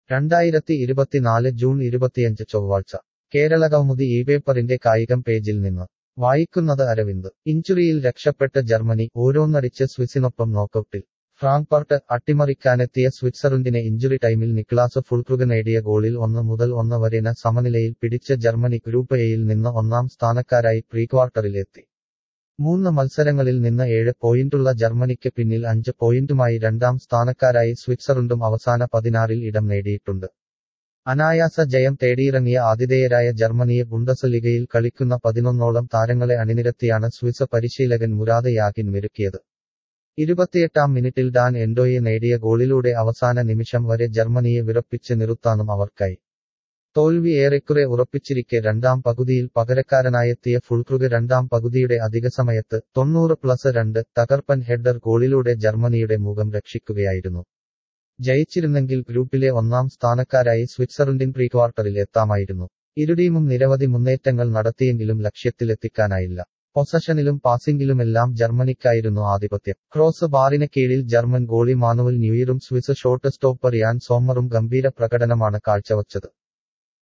രണ്ടായിരത്തി ഇരുപത്തിനാല് ജൂൺ ഇരുപത്തിയഞ്ച് ചൊവ്വാഴ്ച കേരള കൗമുദി ഈ പേപ്പറിന്റെ കായികം പേജിൽ നിന്ന് വായിക്കുന്നത് അരവിന്ദ് ഇഞ്ചുറിയിൽ രക്ഷപ്പെട്ട് ജർമ്മനി ഓരോന്നടിച്ച് സ്വിസിനൊപ്പം നോക്കൌട്ടിൽ ഫ്രാങ്ക്ഫർട്ട് അട്ടിമറിക്കാനെത്തിയ സ്വിറ്റ്സർലൻഡിനെ ഇഞ്ചുറി ടൈമിൽ നിക്ലാസ് ഫുൾക്രുഗ് നേടിയ ഗോളിൽ ഒന്ന് മുതൽ ഒന്ന് വരെന സമനിലയിൽ പിടിച്ച ജർമ്മനി ഗ്രൂപ്പ് എയിൽ നിന്ന് ഒന്നാം സ്ഥാനക്കാരായി പ്രീക്വാർട്ടറിലെത്തി മൂന്ന് മത്സരങ്ങളിൽ നിന്ന് ഏഴ് പോയിന്റുള്ള ജർമ്മനിക്ക് പിന്നിൽ അഞ്ച് പോയിന്റുമായി രണ്ടാം സ്ഥാനക്കാരായി സ്വിറ്റ്സർലൻഡും അവസാന പതിനാറിൽ ഇടം നേടിയിട്ടുണ്ട് അനായാസ ജയം തേടിയിറങ്ങിയ ആതിഥേയരായ ജർമ്മനിയെ ബുണ്ടസ്ലിഗയിൽ കളിക്കുന്ന പതിനൊന്നോളം താരങ്ങളെ അണിനിരത്തിയാണ് സ്വിസ് പരിശീലകൻ മുരാദ് യാഗിൻ മെരുക്കിയത് ഇരുപത്തിയെട്ടാം മിനിറ്റിൽ ഡാൻ എൻഡോയെ നേടിയ ഗോളിലൂടെ അവസാന നിമിഷം വരെ ജർമ്മനിയെ വിറപ്പിച്ച് നിർത്താനും അവർക്കായി തോൽവി ഏറെക്കുറെ ഉറപ്പിച്ചിരിക്കെ രണ്ടാം പകുതിയിൽ പകരക്കാരനായെത്തിയ ഫുൾക്രുഗ് രണ്ടാം പകുതിയുടെ അധികസമയത്ത് തൊണ്ണൂറ് പ്ലസ് രണ്ട് തകർപ്പൻ ഹെഡർ ഗോളിലൂടെ ജർമ്മനിയുടെ മുഖം രക്ഷിക്കുകയായിരുന്നു ജയിച്ചിരുന്നെങ്കിൽ ഗ്രൂപ്പിലെ ഒന്നാം സ്ഥാനക്കാരായി സ്വിറ്റ്സർലൻഡിൻ പ്രീ ക്വാർട്ടറിൽ എത്താമായിരുന്നു ഇരു ടീമും നിരവധി മുന്നേറ്റങ്ങൾ നടത്തിയെങ്കിലും ലക്ഷ്യത്തിലെത്തിക്കാനായില്ല പൊസഷനിലും പാസിംഗിലുമെല്ലാം ജർമ്മനിക്കായിരുന്നു ആധിപത്യം ക്രോസ് ബാറിന് കീഴിൽ ജർമ്മൻ ഗോളി മാനുവൽ ന്യൂയറും സ്വിസ് ഷോട്ട് സ്റ്റോപ്പർ യാൻ സോമറും ഗംഭീര പ്രകടനമാണ് കാഴ്ചവച്ചത്